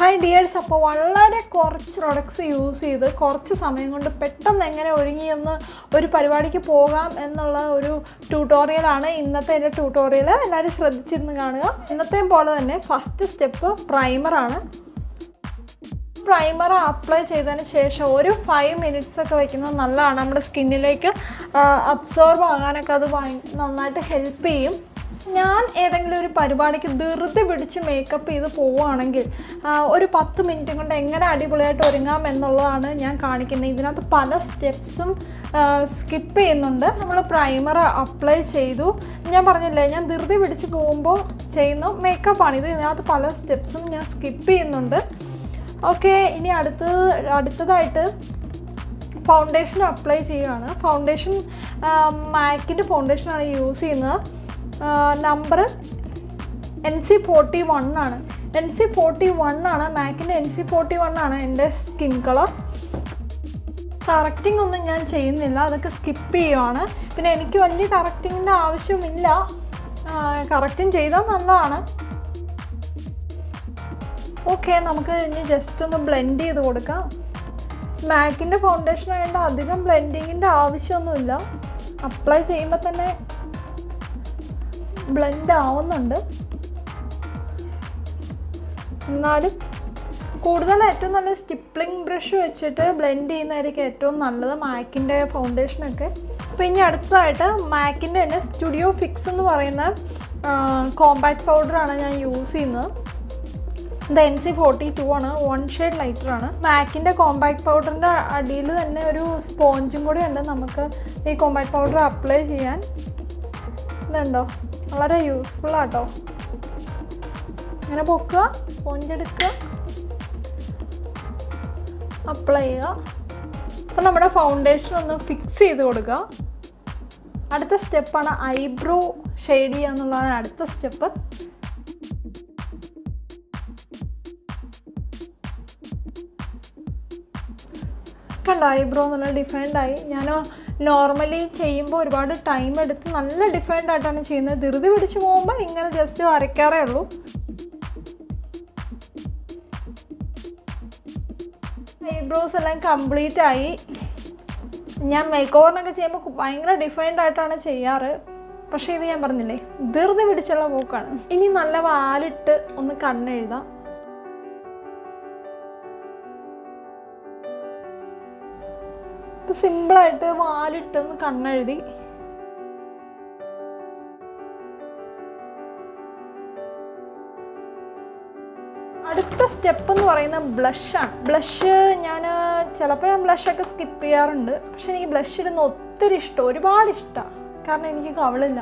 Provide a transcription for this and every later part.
hi dears അപ്പോൾ വളരെ കുറച്ച് പ്രൊഡക്ട്സ് യൂസ് ചെയ്ത് കുറച്ച് സമയം കൊണ്ട് പെട്ടെന്ന് എങ്ങനെ ഒരുങ്ങിയെന്ന് ഒരു പരിപാടിക്ക് പോകാം എന്നുള്ള ഒരു ട്യൂട്ടോറിയലാണ് ഇന്നത്തെ എൻ്റെ ട്യൂട്ടോറിയൽ എല്ലാവരും ശ്രദ്ധിച്ചിരുന്ന് കാണുക ഇന്നത്തെയും പോലെ തന്നെ ഫസ്റ്റ് സ്റ്റെപ്പ് പ്രൈമറാണ് പ്രൈമർ അപ്ലൈ ചെയ്തതിന് ശേഷം ഒരു ഫൈവ് മിനിറ്റ്സ് ഒക്കെ വെക്കുന്നത് നല്ലതാണ് നമ്മുടെ സ്കിന്നിലേക്ക് അബ്സോർബ് ആകാനൊക്കെ അത് ഭയ- നന്നായിട്ട് ഹെൽപ്പ് ചെയ്യും ഞാൻ ഏതെങ്കിലും ഒരു പരിപാടിക്ക് ധൃതി പിടിച്ച് മേക്കപ്പ് ചെയ്ത് പോവുകയാണെങ്കിൽ ആ, ഒരു പത്ത് മിനിറ്റ് കൊണ്ട് എങ്ങനെ അടിപൊളിയായിട്ട് ഒരുങ്ങാം എന്നുള്ളതാണ് ഞാൻ കാണിക്കുന്നത് ഇതിനകത്ത് പല സ്റ്റെപ്സും സ്കിപ്പ് ചെയ്യുന്നുണ്ട് നമ്മൾ പ്രൈമർ അപ്ലൈ ചെയ്തു ഞാൻ പറഞ്ഞില്ലേ ഞാൻ ധൃതി പിടിച്ച് പോകുമ്പോൾ ചെയ്യുന്ന മേക്കപ്പാണ് ഇത് ഇതിനകത്ത് പല സ്റ്റെപ്സും ഞാൻ സ്കിപ്പ് ചെയ്യുന്നുണ്ട് ഓക്കെ ഇനി അടുത്ത് അടുത്തതായിട്ട് ഫൗണ്ടേഷൻ അപ്ലൈ ചെയ്യുകയാണ് ഫൗണ്ടേഷൻ മാക്കിൻ്റെ ഫൗണ്ടേഷനാണ് യൂസ് ചെയ്യുന്നത് number N C forty one ആണ് എൻ സി ഫോർട്ടി വൺ ആണ് മാക്കിൻ്റെ എൻ സി ഫോർട്ടി വൺ ആണ് എൻ്റെ സ്കിൻ കളർ കറക്റ്റിംഗ് ഒന്നും ഞാൻ ചെയ്യുന്നില്ല അതൊക്കെ സ്കിപ്പ് ചെയ്യുവാണ് പിന്നെ എനിക്ക് വലിയ കറക്റ്റിങ്ങിൻ്റെ ആവശ്യമില്ല കറക്റ്റിങ് ചെയ്താൽ നല്ലതാണ് ഓക്കെ നമുക്ക് ഇനി ജസ്റ്റ് ഒന്ന് ബ്ലെൻഡ് ചെയ്ത് കൊടുക്കാം മാക്കിൻ്റെ ഫൗണ്ടേഷൻ ആയതുകൊണ്ട് അധികം ബ്ലെൻഡിങ്ങിൻ്റെ ആവശ്യമൊന്നുമില്ല അപ്ലൈ ചെയ്യുമ്പോൾ തന്നെ ബ്ലെൻഡ് ആവുന്നുണ്ട് എന്നാലും കൂടുതൽ ഏറ്റവും നല്ല സ്റ്റിപ്ലിംഗ് ബ്രഷ് വെച്ചിട്ട് ബ്ലെൻഡ് ചെയ്യുന്നതായിരിക്കും ഏറ്റവും നല്ലത് മാക്കിൻ്റെ ഫൗണ്ടേഷനൊക്കെ അപ്പോൾ ഇനി അടുത്തതായിട്ട് മാക്കിൻ്റെ തന്നെ സ്റ്റുഡിയോ ഫിക്സ് എന്ന് പറയുന്ന കോമ്പാക്ട് പൗഡറാണ് ഞാൻ യൂസ് ചെയ്യുന്നത് ഇത് എൻ സി ഫോർട്ടി ടു ആണ് വൺ ഷെയ്ഡ് ലൈറ്റർ ആണ് മാക്കിൻ്റെ കോമ്പാക്ട് പൗഡറിൻ്റെ അടിയിൽ തന്നെ ഒരു സ്പോഞ്ചും കൂടി ഉണ്ട് നമുക്ക് ഈ കോമ്പാക്ട് പൗഡർ അപ്ലൈ ചെയ്യാൻ ഇതുണ്ടോ വളരെ യൂസ്ഫുൾ ആട്ടോ ഇങ്ങനെ പൊക്കുക സ്പോഞ്ച് എടുക്കുക അപ്ലൈ ചെയ്യുക അപ്പം നമ്മുടെ ഫൗണ്ടേഷൻ ഒന്ന് ഫിക്സ് ചെയ്ത് കൊടുക്കുക അടുത്ത സ്റ്റെപ്പാണ് ഐബ്രോ ഷെയ്ഡ് ചെയ്യുക എന്നുള്ളതാണ് അടുത്ത സ്റ്റെപ്പ് കണ്ടോ ഐബ്രോ നല്ല ഡിഫറെൻ്റ് ആയി ഞാൻ നോർമലി ചെയ്യുമ്പോൾ ഒരുപാട് ടൈം എടുത്ത് നല്ല ഡിഫറെൻ്റ് ആയിട്ടാണ് ചെയ്യുന്നത് ധൃതി പിടിച്ച് പോകുമ്പോൾ ഇങ്ങനെ ജസ്റ്റ് വരയ്ക്കാറേ ഉള്ളൂ ഐബ്രോസ് എല്ലാം കംപ്ലീറ്റ് ആയി ഞാൻ മേക്ക് ഓവറിനൊക്കെ ചെയ്യുമ്പോൾ ഭയങ്കര ഡിഫറെൻ്റ് ആയിട്ടാണ് ചെയ്യാറ് പക്ഷേ ഇത് ഞാൻ പറഞ്ഞില്ലേ ധൃതി പിടിച്ചുള്ള പോക്കാണ് ഇനി നല്ല വാലിട്ട് ഒന്ന് കണ്ണെഴുതാം ഇപ്പം സിമ്പിളായിട്ട് വാലിട്ടൊന്ന് കണ്ണെഴുതി അടുത്ത സ്റ്റെപ്പ് എന്ന് പറയുന്നത് ബ്ലഷാണ് ബ്ലഷ് ഞാൻ ചിലപ്പോൾ ഞാൻ ബ്ലഷൊക്കെ സ്കിപ്പ് ചെയ്യാറുണ്ട് പക്ഷെ എനിക്ക് ബ്ലഷ് ഇടുന്ന ഒത്തിരി ഇഷ്ടം ഒരുപാട് ഇഷ്ടമാണ് കാരണം എനിക്ക് കവളില്ല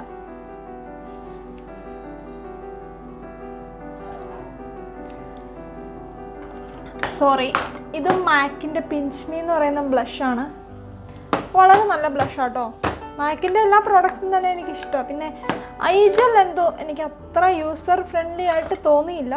സോറി ഇത് മാക്കിൻ്റെ പിഞ്ച്മി എന്ന് പറയുന്ന ബ്ലഷാണ് വളരെ നല്ല ബ്ലഷാട്ടോ മാക്കിൻ്റെ എല്ലാ പ്രോഡക്ട്സും തന്നെ എനിക്ക് ഇഷ്ടമാണ് പിന്നെ ഐജൽ എന്തോ എനിക്ക് അത്ര യൂസർ ഫ്രണ്ട്ലി ആയിട്ട് തോന്നിയില്ല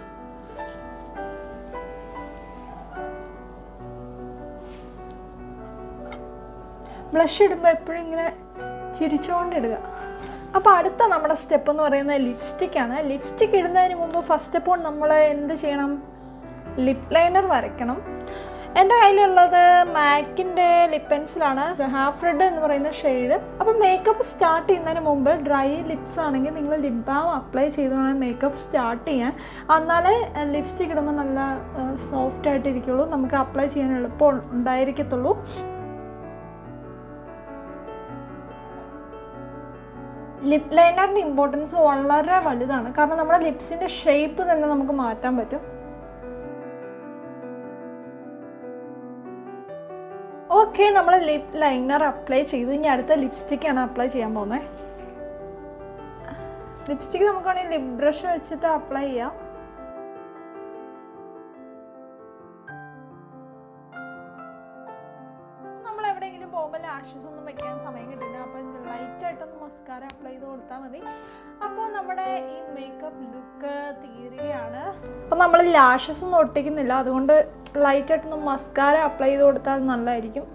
ബ്ലഷ് ഇടുമ്പോൾ എപ്പോഴും ഇങ്ങനെ ചിരിച്ചുകൊണ്ടിടുക അപ്പോൾ അടുത്ത നമ്മുടെ സ്റ്റെപ്പ് എന്ന് പറയുന്നത് ലിപ്സ്റ്റിക് ആണ് ലിപ്സ്റ്റിക് ഇടുന്നതിന് മുമ്പ് ഫസ്റ്റ് ഓഫ് ഓൾ നമ്മൾ എന്ത് ചെയ്യണം ലിപ് ലൈനർ വരയ്ക്കണം എൻ്റെ കയ്യിലുള്ളത് മാക്കിൻ്റെ ലിപ് പെൻസിലാണ് ഹാഫ് റെഡ് എന്ന് പറയുന്ന ഷെയ്ഡ് അപ്പോൾ മേക്കപ്പ് സ്റ്റാർട്ട് ചെയ്യുന്നതിന് മുമ്പ് ഡ്രൈ ലിപ്സ് ആണെങ്കിൽ നിങ്ങൾ ലിപ് ബാം അപ്ലൈ ചെയ്ത് വേണം മേക്കപ്പ് സ്റ്റാർട്ട് ചെയ്യാൻ എന്നാലേ ലിപ്സ്റ്റിക് ഇടുമ്പോൾ നല്ല സോഫ്റ്റ് ആയിട്ടിരിക്കുള്ളൂ നമുക്ക് അപ്ലൈ ചെയ്യാൻ എളുപ്പം ഉണ്ടായിരിക്കത്തുള്ളൂ ലിപ് ലൈനറിൻ്റെ ഇമ്പോർട്ടൻസ് വളരെ വലുതാണ് കാരണം നമ്മുടെ ലിപ്സിൻ്റെ ഷേപ്പ് തന്നെ നമുക്ക് മാറ്റാൻ പറ്റും ഓക്കെ നമ്മൾ ലിപ് ലൈനർ അപ്ലൈ ചെയ്തു ഇനി അടുത്ത ലിപ്സ്റ്റിക്കാണ് അപ്ലൈ ചെയ്യാൻ പോകുന്നത് ലിപ്സ്റ്റിക്ക് നമുക്ക് വേണമെങ്കിൽ ലിപ് ബ്രഷ് വെച്ചിട്ട് അപ്ലൈ ചെയ്യാം നമ്മൾ എവിടെയെങ്കിലും പോകുമ്പോൾ ലാഷസ് ഒന്നും വെക്കാൻ സമയം കിട്ടില്ല അപ്പം ലൈറ്റായിട്ടൊന്ന് മസ്കാര അപ്ലൈ ചെയ്ത് കൊടുത്താൽ മതി അപ്പോൾ നമ്മുടെ ഈ മേക്കപ്പ് ലുക്ക് തീരുകയാണ് അപ്പോൾ നമ്മൾ ലാഷസ് ഒന്നും ഒട്ടിക്കുന്നില്ല അതുകൊണ്ട് ലൈറ്റായിട്ടൊന്ന് മസ്കാര അപ്ലൈ ചെയ്ത് കൊടുത്താൽ നല്ലതായിരിക്കും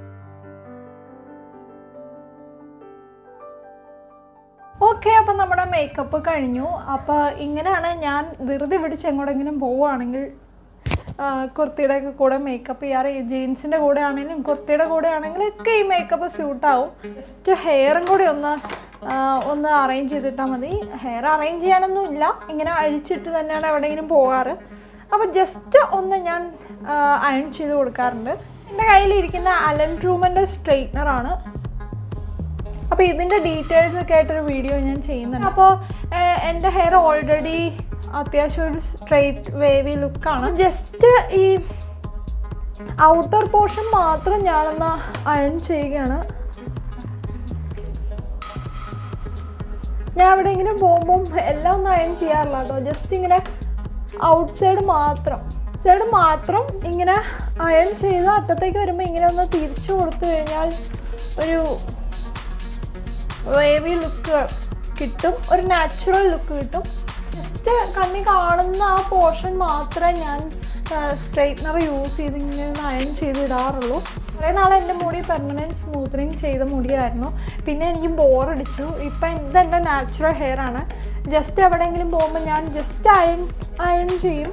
ഓക്കെ അപ്പം നമ്മുടെ മേക്കപ്പ് കഴിഞ്ഞു അപ്പോൾ ഇങ്ങനെയാണ് ഞാൻ ധൃതി പിടിച്ച് എങ്ങോടെങ്കിലും പോവുകയാണെങ്കിൽ ആ, കുർത്തിയുടെ ഒക്കെ കൂടെ മേക്കപ്പ് ചെയ്യാറ് ഈ ജീൻസിൻ്റെ കൂടെ ആണെങ്കിലും കുർത്തിയുടെ കൂടെ ആണെങ്കിലും ഒക്കെ ഈ മേക്കപ്പ് സ്യൂട്ടാവും ജസ്റ്റ് ഹെയറും കൂടി ഒന്ന് ആ, ഒന്ന് അറേഞ്ച് ചെയ്തിട്ടാൽ മതി ഹെയർ അറേഞ്ച് ചെയ്യാനൊന്നും ഇല്ല ഇങ്ങനെ അഴിച്ചിട്ട് തന്നെയാണ് എവിടെയെങ്കിലും പോകാറ് അപ്പോൾ ജസ്റ്റ് ഒന്ന് ഞാൻ അയൺ ചെയ്ത് കൊടുക്കാറുണ്ട് എൻ്റെ കയ്യിലിരിക്കുന്ന അലൻ ട്രൂമൻ്റെ സ്ട്രെയിറ്റ്നറാണ് അപ്പോൾ ഇതിൻ്റെ ഡീറ്റെയിൽസ് ഒക്കെ ആയിട്ടൊരു വീഡിയോ ഞാൻ ചെയ്യുന്നുണ്ട് അപ്പോൾ എൻ്റെ ഹെയർ ഓൾറെഡി അത്യാവശ്യം ഒരു സ്ട്രെയിറ്റ് വേവി ലുക്കാണ് ജസ്റ്റ് ഈ ഔട്ടർ പോർഷൻ മാത്രം ഞാനൊന്ന് അയൺ ചെയ്യുകയാണ് ഞാൻ എവിടെയെങ്കിലും പോകുമ്പം എല്ലാം ഒന്നും അയൺ ചെയ്യാറില്ല കേട്ടോ ജസ്റ്റ് ഇങ്ങനെ ഔട്ട് സൈഡ് മാത്രം സൈഡ് മാത്രം ഇങ്ങനെ അയൺ ചെയ്ത് അറ്റത്തേക്ക് വരുമ്പോൾ ഇങ്ങനെ ഒന്ന് തിരിച്ചു കൊടുത്തു കഴിഞ്ഞാൽ ഒരു വേവി ലുക്ക് കിട്ടും ഒരു നാച്ചുറൽ ലുക്ക് കിട്ടും ജസ്റ്റ് കണ്ണി കാണുന്ന ആ പോർഷൻ മാത്രമേ ഞാൻ സ്ട്രെയിറ്റ്നർ യൂസ് ചെയ്ത് ഇങ്ങനെ അയൺ ചെയ്ത് ഇടാറുള്ളൂ കുറേ നാൾ എൻ്റെ മുടി പെർമനൻറ്റ് സ്മൂത്തനിങ് ചെയ്ത മുടിയായിരുന്നു പിന്നെ എനിക്ക് ബോറടിച്ചു ഇപ്പം ഇതെൻ്റെ നാച്ചുറൽ ഹെയർ ആണ് ജസ്റ്റ് എവിടെയെങ്കിലും പോകുമ്പോൾ ഞാൻ ജസ്റ്റ് അയൺ അയൺ ചെയ്യും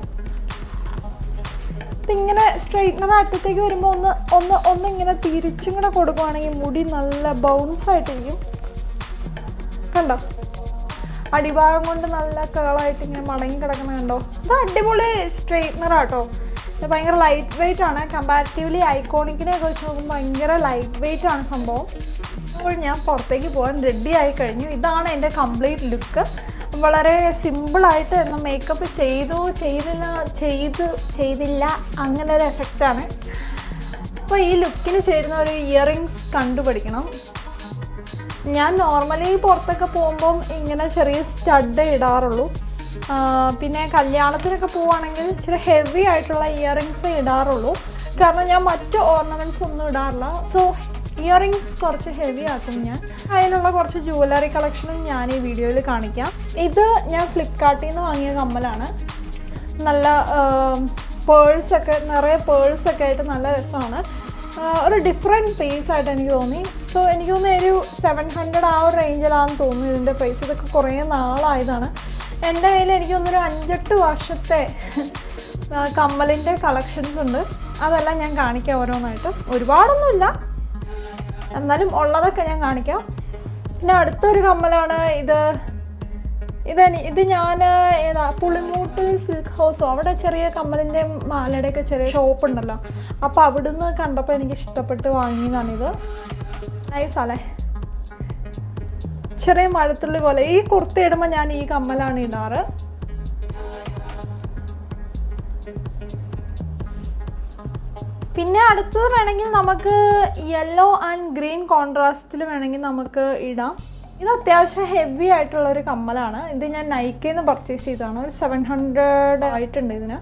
ഇങ്ങനെ സ്ട്രെയിറ്റ്നർ അറ്റത്തേക്ക് വരുമ്പോൾ ഒന്ന് ഒന്ന് ഒന്ന് ഇങ്ങനെ തിരിച്ചിങ്ങനെ കൊടുക്കുവാണെങ്കിൽ മുടി നല്ല ബൗൺസ് ആയിട്ടിരിക്കും കണ്ടോ അടിഭാഗം കൊണ്ട് നല്ല കേളായിട്ട് ഇങ്ങനെ മടങ്ങി കിടക്കുന്ന കണ്ടോ ഇത് അടിപൊളി സ്ട്രെയിറ്റ്നർ ആട്ടോ ഇത് ഭയങ്കര ലൈറ്റ് വെയിറ്റ് ആണ് കമ്പാരിറ്റീവ്ലി ഐക്കോണിക്കിനെ ഒക്കെ വെച്ച് നോക്കുമ്പോൾ ഭയങ്കര ലൈറ്റ് വെയിറ്റ് ആണ് സംഭവം അപ്പോൾ ഞാൻ പുറത്തേക്ക് പോകാൻ റെഡി ആയി കഴിഞ്ഞു ഇതാണ് എൻ്റെ കംപ്ലീറ്റ് ലുക്ക് വളരെ സിമ്പിളായിട്ട് എന്നാൽ മേക്കപ്പ് ചെയ്തു ചെയ്തില്ല ചെയ്തു ചെയ്തില്ല അങ്ങനെ ഒരു എഫക്റ്റാണ് അപ്പോൾ ഈ ലുക്കിന് ചേരുന്ന ഒരു ഇയറിങ്സ് കണ്ടുപിടിക്കണം ഞാൻ നോർമലി പുറത്തൊക്കെ പോകുമ്പം ഇങ്ങനെ ചെറിയ സ്റ്റഡ് ഇടാറുള്ളൂ ആ, പിന്നെ കല്യാണത്തിനൊക്കെ പോവുകയാണെങ്കിൽ ഇച്ചിരി ഹെവി ആയിട്ടുള്ള ഇയറിങ്സ് ഇടാറുള്ളൂ കാരണം ഞാൻ മറ്റ് ഓർണമെൻറ്റ്സ് ഒന്നും ഇടാറില്ല സോ ഇയറിങ്സ് കുറച്ച് ഹെവി ആക്കും ഞാൻ അതിലുള്ള കുറച്ച് ജുവലറി കളക്ഷനും ഞാൻ ഈ വീഡിയോയിൽ കാണിക്കാം ഇത് ഞാൻ ഫ്ലിപ്കാർട്ടിൽ നിന്ന് വാങ്ങിയ കമ്മലാണ് നല്ല പേഴ്സൊക്കെ നിറയെ പേഴ്സൊക്കെ ആയിട്ട് നല്ല രസമാണ് ആ, ഒരു ഡിഫറെൻറ്റ് പ്രൈസ് ആയിട്ട് എനിക്ക് തോന്നി സോ എനിക്ക് തോന്നുന്നു ഒരു സെവൻ ഹൺഡ്രഡ് ആ ഒരു റേഞ്ചിലാണെന്ന് തോന്നുന്നു ഇതിൻ്റെ പ്രൈസ് ഇതൊക്കെ കുറേ നാളായതാണ് എൻ്റെ കയ്യിൽ എനിക്ക് തോന്നുന്നൊരു അഞ്ചെട്ട് വർഷത്തെ ആ, കമ്മലിൻ്റെ കളക്ഷൻസ് ഉണ്ട് അതെല്ലാം ഞാൻ കാണിക്കാം ഓരോന്നായിട്ട് ഒരുപാടൊന്നുമില്ല എന്നാലും ഉള്ളതൊക്കെ ഞാൻ കാണിക്കാം പിന്നെ അടുത്തൊരു കമ്മലാണ് ഇത് ഇതെനി ഇത് ഞാൻ ഏതാ പുളിമൂട്ട് സിൽക്ക് ഹൗസോ അവിടെ ചെറിയ കമ്മലിൻ്റെ മാലയുടെയൊക്കെ ചെറിയ ഷോപ്പ് ഉണ്ടല്ലോ അപ്പോൾ അവിടുന്ന് കണ്ടപ്പോൾ എനിക്ക് ഇഷ്ടപ്പെട്ട് വാങ്ങിയതാണിത് നൈസല്ലേ ചെറിയ മഴത്തുള്ളി പോലെ ഈ കുർത്തി ഇടുമ്പോൾ ഞാൻ ഈ കമ്മലാണ് ഇടാറ് പിന്നെ അടുത്തത് വേണമെങ്കിൽ നമുക്ക് യെല്ലോ ആൻഡ് ഗ്രീൻ കോൺട്രാസ്റ്റിൽ വേണമെങ്കിൽ നമുക്ക് ഇടാം ഇത് അത്യാവശ്യം ഹെവി ആയിട്ടുള്ള ഒരു കമ്മലാണ് ഇത് ഞാൻ നൈക്കയിൽ നിന്ന് പർച്ചേസ് ചെയ്തതാണ് ഒരു സെവൻ ഹൺഡ്രഡ് ആയിട്ടുണ്ട് ഇതിന്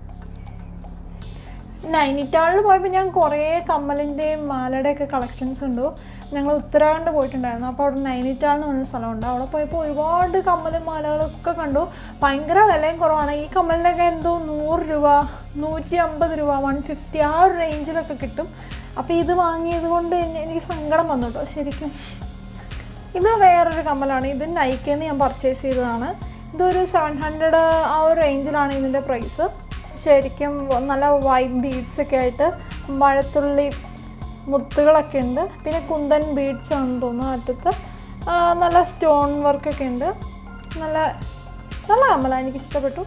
നൈനിറ്റാളിൽ പോയപ്പോൾ ഞാൻ കുറേ കമ്മലിൻ്റെയും മാലയുടെയൊക്കെ കളക്ഷൻസ് ഉണ്ട് ഞങ്ങൾ ഉത്തരാഖണ്ഡ് പോയിട്ടുണ്ടായിരുന്നു അപ്പോൾ അവിടെ നൈനിറ്റാൾ എന്ന് പറഞ്ഞ സ്ഥലമുണ്ട് അവിടെ പോയപ്പോൾ ഒരുപാട് കമ്മലും മാലകളൊക്കെ കണ്ടു ഭയങ്കര വിലയും കുറവാണ് ഈ കമ്മലിനൊക്കെ എന്തോ നൂറ് രൂപ നൂറ്റി അമ്പത് രൂപ വൺ ഫിഫ്റ്റി ആ ഒരു റേഞ്ചിലൊക്കെ കിട്ടും അപ്പോൾ ഇത് വാങ്ങിയത് കൊണ്ട് എനി- എനിക്ക് സങ്കടം വന്നു കേട്ടോ ശരിക്കും ഇത് വേറൊരു കമ്മലാണ് ഇത് നൈക്കയിൽ നിന്ന് ഞാൻ പർച്ചേസ് ചെയ്തതാണ് ഇതൊരു സെവൻ ഹൺഡ്രഡ് ആ ഒരു റേഞ്ചിലാണ് ഇതിൻ്റെ പ്രൈസ് ശരിക്കും നല്ല വൈറ്റ് ബീഡ്സ് ഒക്കെ ആയിട്ട് മഴത്തുള്ളി മുത്തുകളൊക്കെ ഉണ്ട് പിന്നെ കുന്തൻ ബീഡ്സ് ആണെന്ന് തോന്നുന്നു അറ്റത്ത് ആ, നല്ല സ്റ്റോൺ വർക്കൊക്കെ ഉണ്ട് നല്ല നല്ല കമ്മലാണ് എനിക്ക് ഇഷ്ടപ്പെട്ടു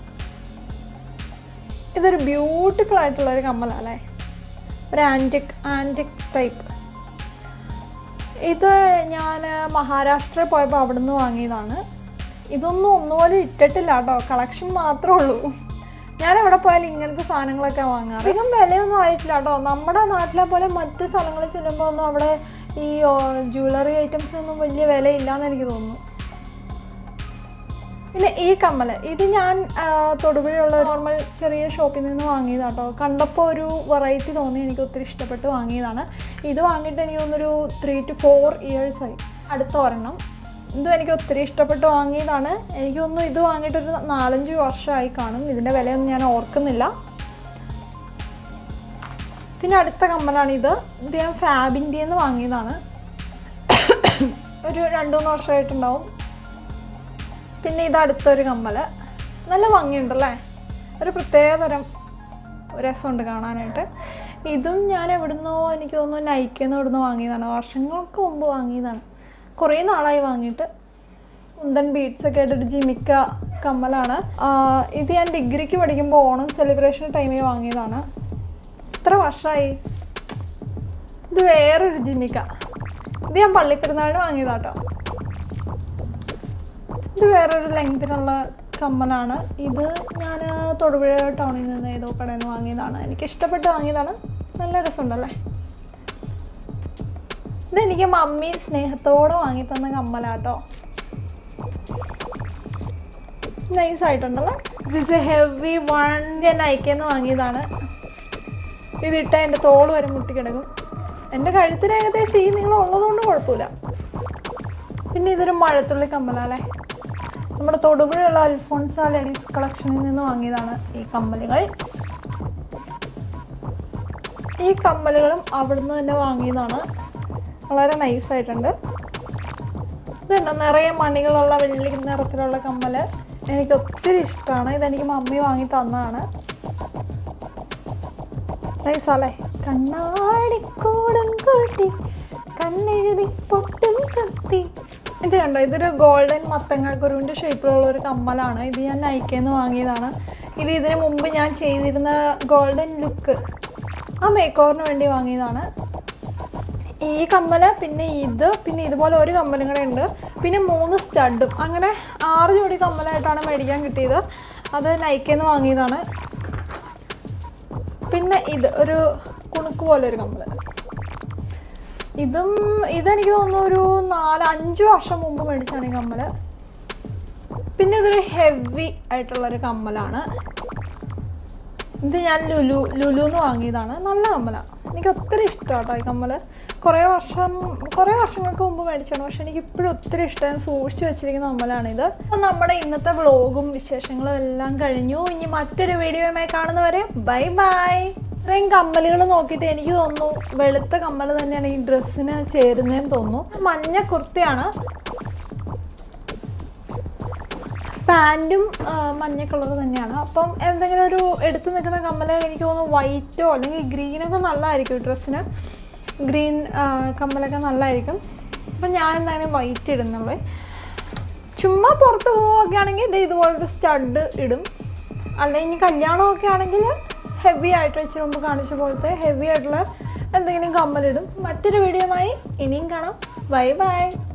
ഇതൊരു ബ്യൂട്ടിഫുൾ ആയിട്ടുള്ള ഒരു കമ്മലാണ് അല്ലേ ഒരു ആൻറ്റിക് ആൻറ്റിക് ടൈപ്പ് ഇത് ഞാൻ മഹാരാഷ്ട്രയിൽ പോയപ്പോൾ അവിടെ നിന്ന് വാങ്ങിയതാണ് ഇതൊന്നും ഒന്നുപോലെ ഇട്ടിട്ടില്ല കേട്ടോ കളക്ഷൻ മാത്രമേ ഉള്ളൂ ഞാൻ എവിടെ പോയാലും ഇങ്ങനത്തെ സാധനങ്ങളൊക്കെ വാങ്ങാറ് അധികം വിലയൊന്നും ആയിട്ടില്ല കേട്ടോ നമ്മുടെ നാട്ടിലെ പോലെ മറ്റ് സ്ഥലങ്ങളിൽ ചെല്ലുമ്പോൾ ഒന്നും അവിടെ ഈ ജ്വല്ലറി ഐറ്റംസിനൊന്നും വലിയ വിലയില്ലാന്ന് എനിക്ക് തോന്നുന്നു പിന്നെ ഈ കമ്മൽ ഇത് ഞാൻ ആ, തൊടുപുഴയുള്ള നോർമൽ ചെറിയ ഷോപ്പിൽ നിന്ന് വാങ്ങിയതാട്ടോ കണ്ടപ്പോൾ ഒരു വെറൈറ്റി തോന്നി എനിക്ക് ഒത്തിരി ഇഷ്ടപ്പെട്ട് വാങ്ങിയതാണ് ഇത് വാങ്ങിയിട്ട് എനിക്ക് തോന്നുന്നൊരു ത്രീ ടു ഫോർ ഇയേഴ്സായി അടുത്ത ഒരെണ്ണം ഇതും എനിക്ക് ഒത്തിരി ഇഷ്ടപ്പെട്ട് വാങ്ങിയതാണ് എനിക്ക് തോന്നുന്നു ഇത് വാങ്ങിയിട്ടൊരു നാലഞ്ച് വർഷമായി കാണും ഇതിൻ്റെ വിലയൊന്നും ഞാൻ ഓർക്കുന്നില്ല പിന്നെ അടുത്ത കമ്മലാണ് ഇത് ഇത് ഞാൻ ഫാബിൻ്റെ നിന്ന് വാങ്ങിയതാണ് ഒരു രണ്ട് മൂന്ന് വർഷമായിട്ടുണ്ടാവും പിന്നെ ഇത് അടുത്തൊരു കമ്മൽ നല്ല ഭംഗിയുണ്ടല്ലേ ഒരു പ്രത്യേക തരം രസമുണ്ട് കാണാനായിട്ട് ഇതും ഞാൻ എവിടുന്നോ എനിക്ക് തോന്നുന്നു നൈക്കെന്ന് ഇവിടുന്ന് വാങ്ങിയതാണ് വർഷങ്ങൾക്ക് മുമ്പ് വാങ്ങിയതാണ് കുറേ നാളായി വാങ്ങിയിട്ട് ഉന്തൻ ബീഡ്സ് ഒക്കെ ആയിട്ടൊരു ജിമിക്ക കമ്മലാണ് ആ, ഇത് ഞാൻ ഡിഗ്രിക്ക് പഠിക്കുമ്പോൾ ഓണം സെലിബ്രേഷൻ ടൈമിൽ വാങ്ങിയതാണ് എത്ര വർഷമായി ഇത് വേറൊരു ജിമിക്ക ഇത് ഞാൻ പള്ളിപ്പെരുന്നാളിന് വാങ്ങിയതാട്ടോ ഇത് വേറൊരു ലെങ്തിനുള്ള കമ്മലാണ് ഇത് ഞാൻ തൊടുപുഴ ടൗണിൽ നിന്ന് ഏതോ കടയിൽ നിന്ന് വാങ്ങിയതാണ് എനിക്ക് ഇഷ്ടപ്പെട്ട് വാങ്ങിയതാണ് നല്ല രസമുണ്ടല്ലേ ഇതെനിക്ക് മമ്മി സ്നേഹത്തോടെ വാങ്ങി തന്ന കമ്മലാട്ടോ നൈസ് ആയിട്ടുണ്ടല്ലോ ദിസ് എ ഹെവി വൺ ഞാൻ നയിക്കെന്ന് വാങ്ങിയതാണ് ഇതിട്ട എൻ്റെ തോള് വരെ മുട്ടിക്കിടക്കും എൻ്റെ കഴുത്തിന് ഏകദേശം ഈ നിങ്ങൾ ഉള്ളതുകൊണ്ട് കുഴപ്പമില്ല പിന്നെ ഇതൊരു മഴത്തുള്ളി കമ്മലല്ലേ നമ്മുടെ തൊടുപുഴയുള്ള അൽഫോൺസ ലേഡീസ് കളക്ഷനിൽ നിന്ന് വാങ്ങിയതാണ് ഈ കമ്മലുകൾ ഈ കമ്മലുകളും അവിടുന്ന് തന്നെ വാങ്ങിയതാണ് വളരെ നൈസായിട്ടുണ്ട് ഇതുണ്ട് നിറയെ മണികളുള്ള വെള്ളി നിറത്തിലുള്ള കമ്മൽ എനിക്ക് ഒത്തിരി ഇഷ്ടമാണ് ഇതെനിക്ക് മമ്മി വാങ്ങി തന്നതാണ് നൈസല്ലേ കണ്ണാടിക്കൂടും കൂട്ടി കണ്ണെഴുതി പൊട്ടും കത്തി ഇത് കണ്ടോ ഇതൊരു ഗോൾഡൻ മത്തങ്ങ കുരുവിൻ്റെ ഷേപ്പിലുള്ള ഒരു കമ്മലാണ് ഇത് ഞാൻ നൈക്കേന്ന് വാങ്ങിയതാണ് ഇത് ഇതിന് മുമ്പ് ഞാൻ ചെയ്തിരുന്ന ഗോൾഡൻ ലുക്ക് ആ മേക്ക് ഓവറിന് വേണ്ടി വാങ്ങിയതാണ് ഈ കമ്മല് പിന്നെ ഇത് പിന്നെ ഇതുപോലെ ഒരു കമ്മലും കൂടെ ഉണ്ട് പിന്നെ മൂന്ന് സ്റ്റഡും അങ്ങനെ ആറ് ജോഡി കമ്മലായിട്ടാണ് മേടിക്കാൻ കിട്ടിയത് അത് നൈക്കേന്ന് വാങ്ങിയതാണ് പിന്നെ ഇത് ഒരു കുണുക്ക് പോലെ ഒരു കമ്മൽ ഇതും ഇതെനിക്ക് തോന്നുന്നു ഒരു നാല് അഞ്ച് വർഷം മുമ്പ് മേടിച്ചാണ് ഈ കമ്മൽ പിന്നെ ഇതൊരു ഹെവി ആയിട്ടുള്ളൊരു കമ്മലാണ് ഇത് ഞാൻ ലുലു ലുലു എന്ന് വാങ്ങിയതാണ് നല്ല കമ്മലാണ് എനിക്ക് ഒത്തിരി ഇഷ്ടമാണ് ഈ കമ്മൽ കുറേ വർഷം കുറേ വർഷങ്ങൾക്ക് മുമ്പ് മേടിച്ചാണ് പക്ഷെ എനിക്ക് ഇപ്പോഴും ഒത്തിരി ഇഷ്ടം ഞാൻ സൂക്ഷിച്ചു വെച്ചിരിക്കുന്ന കമ്മലാണിത് അപ്പം നമ്മുടെ ഇന്നത്തെ വ്ളോഗും വിശേഷങ്ങളും എല്ലാം കഴിഞ്ഞു ഇനി മറ്റൊരു വീഡിയോയുമായി കാണുന്നവരെ ബൈ ബൈ ഇത്രയും കമ്മലുകൾ നോക്കിയിട്ട് എനിക്ക് തോന്നുന്നു വെളുത്ത കമ്മൽ തന്നെയാണ് ഈ ഡ്രസ്സിന് ചേരുന്നതെന്ന് തോന്നുന്നു മഞ്ഞ കുർത്തയാണ് പാൻറ്റും മഞ്ഞ കളർ തന്നെയാണ് അപ്പം എന്തെങ്കിലും ഒരു എടുത്തു നിൽക്കുന്ന കമ്മൽ എനിക്ക് തോന്നുന്നു വൈറ്റോ അല്ലെങ്കിൽ ഗ്രീനൊക്കെ നല്ലതായിരിക്കും ഡ്രസ്സിന് ഗ്രീൻ കമ്മലൊക്കെ നല്ലതായിരിക്കും അപ്പം ഞാൻ എന്തായാലും വൈറ്റ് ഇടുന്നുള്ളൂ ചുമ്മാ പുറത്ത് പോവുകയൊക്കെ ആണെങ്കിൽ ഇത് ഇതുപോലത്തെ സ്റ്റഡ് ഇടും അല്ലെങ്കിൽ കല്യാണമൊക്കെ ആണെങ്കിൽ ഹെവി ആയിട്ട് ഇച്ചിരി മുമ്പ് കാണിച്ച പോലത്തെ ഹെവി ആയിട്ടുള്ള എന്തെങ്കിലും കമ്മലിടും മറ്റൊരു വീഡിയോയുമായി ഇനിയും കാണാം ബൈ ബൈ